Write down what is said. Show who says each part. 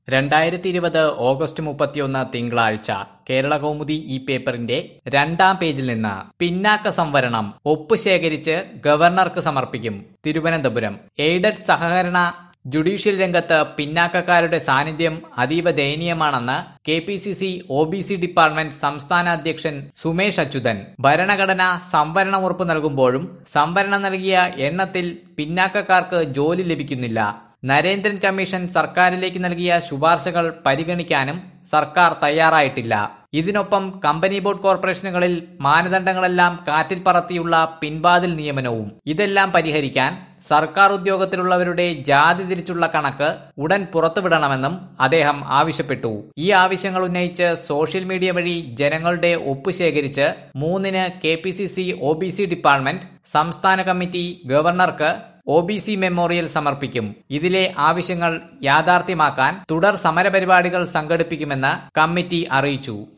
Speaker 1: രണ്ടായിരത്തി ഇരുപത് ഓഗസ്റ്റ് മുപ്പത്തിയൊന്ന് തിങ്കളാഴ്ച കേരള കൗമുദി ഈ പേപ്പറിന്റെ രണ്ടാം പേജിൽ നിന്ന് പിന്നാക്ക സംവരണം ഒപ്പ് ശേഖരിച്ച് ഗവർണർക്ക് സമർപ്പിക്കും തിരുവനന്തപുരം എയ്ഡഡ് സഹകരണ ജുഡീഷ്യൽ രംഗത്ത് പിന്നാക്കക്കാരുടെ സാന്നിധ്യം അതീവ ദയനീയമാണെന്ന് K P C C O B C department സംസ്ഥാന അധ്യക്ഷൻ സുമേഷ് അച്യുതൻ ഭരണഘടന സംവരണ ഉറപ്പ് നൽകുമ്പോഴും സംവരണം നൽകിയ എണ്ണത്തിൽ പിന്നാക്കക്കാർക്ക് ജോലി ലഭിക്കുന്നില്ല നരേന്ദ്രൻ കമ്മീഷൻ സർക്കാരിലേക്ക് നൽകിയ ശുപാർശകൾ പരിഗണിക്കാനും സർക്കാർ തയ്യാറായിട്ടില്ല ഇതിനൊപ്പം കമ്പനി ബോർഡ് കോർപ്പറേഷനുകളിൽ മാനദണ്ഡങ്ങളെല്ലാം കാറ്റിൽ പറത്തിയുള്ള പിൻവാതിൽ നിയമനവും ഇതെല്ലാം പരിഹരിക്കാൻ സർക്കാർ ഉദ്യോഗത്തിലുള്ളവരുടെ ജാതി തിരിച്ചുള്ള കണക്ക് ഉടൻ പുറത്തുവിടണമെന്നും അദ്ദേഹം ആവശ്യപ്പെട്ടു ഈ ആവശ്യങ്ങൾ ഉന്നയിച്ച് സോഷ്യൽ മീഡിയ വഴി ജനങ്ങളുടെ ഒപ്പ് ശേഖരിച്ച് മൂന്നിന് K P C C O B C department സംസ്ഥാന കമ്മിറ്റി ഗവർണർക്ക് ഒ ബി സി മെമ്മോറിയൽ സമർപ്പിക്കും ഇതിലെ ആവശ്യങ്ങൾ യാഥാർത്ഥ്യമാക്കാൻ തുടർ സമരപരിപാടികൾ സംഘടിപ്പിക്കുമെന്ന് കമ്മിറ്റി അറിയിച്ചു